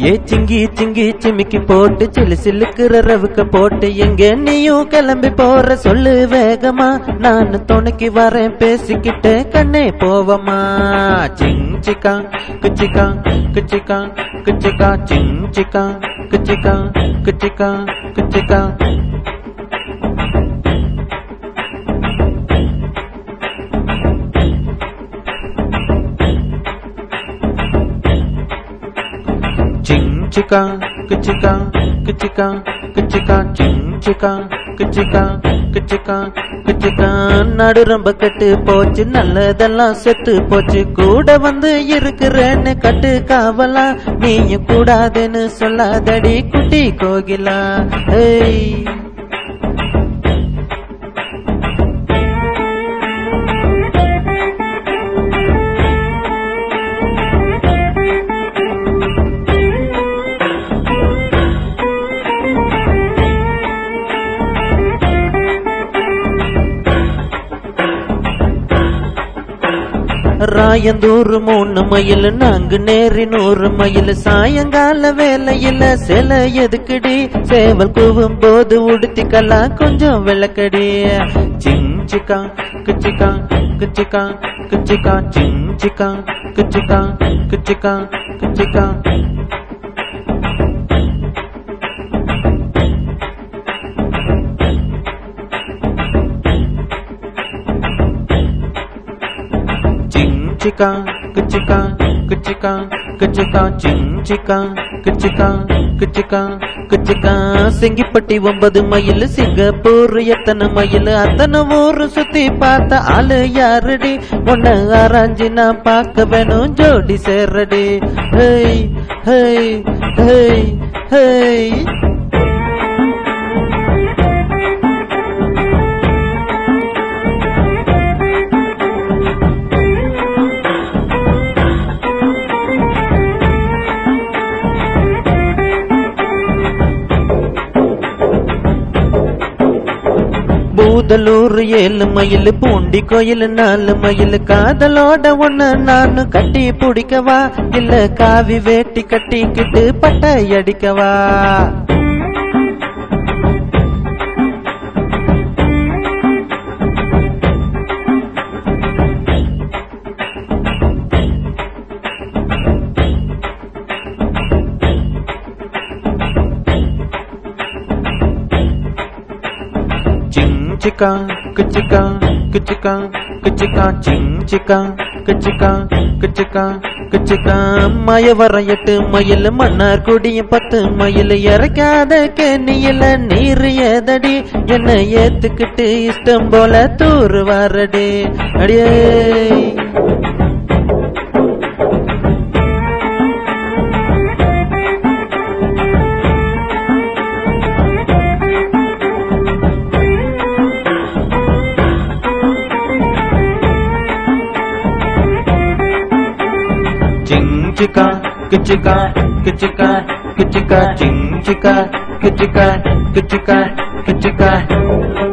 ஏ சிங்கி சிங்கி சிமிக்கி போட்டு சிலு சிலுக்குற ரவுக்க போட்டு எங்க நீயும் கிளம்பி போற சொல்லு வேகமா நான் துணைக்கு வரேன் பேசிக்கிட்டு கண்ணே போவமா சிங் சிக்கா குச்சிக்கா குச்சிக்கா குச்சிக்கா சிங் சிக்கா குச்சிக்கா குச்சிக்கா குச்சிக்கா சிங் சிக்கா குச்சிக்கா குச்சிக்கா குச்சிக்கா சிங் சிக்கா குச்சிக்கா குச்சிக்கா குச்சிக்கா நடு ரொம்ப கெட்டு போச்சு நல்லதெல்லாம் செத்து போச்சு கூட வந்து இருக்கிறேன்னு கட்டு காவலா நீயும் கூடாதுன்னு சொல்லாதடி குட்டி கோகிலா ஏய் ராயந்தூர் மூணு மயில் நான்கு நேரி நூறு மயில் சாயங்கால வேலையில சில எதுக்குடி சேவல் கூவும் போது உடுத்திக்கலாம் கொஞ்சம் விளக்கடி சிங் சிக்கா குச்சிக்கா குச்சிக்கா குச்சிக்கா சிங் சிக்கா குச்சிக்கா குச்சிக்கா குச்சிக்கா சிங் சிக்கா குச்சிக்கா குச்சிக்கா குச்சிக்கா சிங் சிக்கா குச்சிக்கா குச்சிக்கா குச்சிக்கா செங்கிப்பட்டி ஒன்பது மைல் சிங்கப்பூர் எத்தனை மைல் அத்தனை ஊரு சுத்தி பார்த்த ஆளு யாருடி உன்னை ஆராய்ஞ்சி நான் பார்க்க வேணும் ஜோடி சேர்றடி hey hey hey hey Budalur ஏழு மயில் பூண்டி கோயில் நாலு மயில் காதலோட ஒண்ணு நானு கட்டி பிடிக்கவா இல்ல காவி வேட்டி கட்டிக்கிட்டு பட்டை அடிக்கவா சிங் சிக்கா குச்சிக்கா குச்சிக்கா குச்சிக்கா சிங் சிக்கா குச்சிக்கா குச்சிக்கா குச்சிக்கா மய வர எட்டு மயில் மன்னார் குடியும் பத்து மயில் இறக்காத கேணியில நீர் ஏதடி என்ன ஏத்துக்கிட்டு இஷ்டம் போல தூர் வரடி அடியே சிங் சிக்கா கிச்சிக்கா கிச்சிக்கா கிச்சிக்கா சிங் சிக்கா கிச்சிக்கா கிச்சிக்கா கிச்சிக்கா